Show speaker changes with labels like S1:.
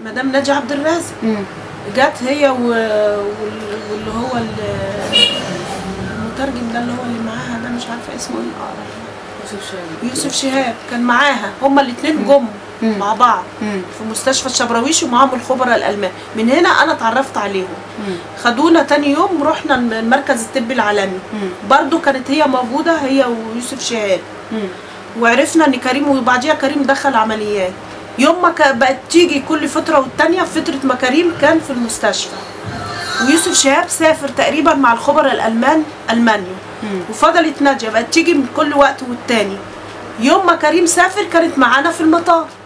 S1: مدام ناجي عبد الرازق
S2: مم.
S1: جت هي و... وال- واللي هو ال- المترجم ده اللي هو اللي معاها ده مش عارفه اسمه ايه الأقرع.
S2: يوسف شاهين
S1: يوسف شهاب كان معاها هما الاثنين جم
S2: مم.
S1: مع بعض
S2: مم.
S1: في مستشفى الشبراويش ومعاهم الخبراء الالمان من هنا انا اتعرفت عليهم
S2: مم.
S1: خدونا تاني يوم رحنا المركز الطبي العالمي
S2: مم.
S1: برضو كانت هي موجوده هي ويوسف شهاب
S2: مم.
S1: وعرفنا ان كريم وبعديها كريم دخل عمليات يوم ما ك- بقت تيجي كل فتره والتانيه في فتره ما كريم كان في المستشفى ويوسف شهاب سافر تقريبا مع الخبراء الالمان المانيا
S2: مم.
S1: وفضلت ناديه بقت تيجي من كل وقت والتاني يوم ما كريم سافر كانت معانا في المطار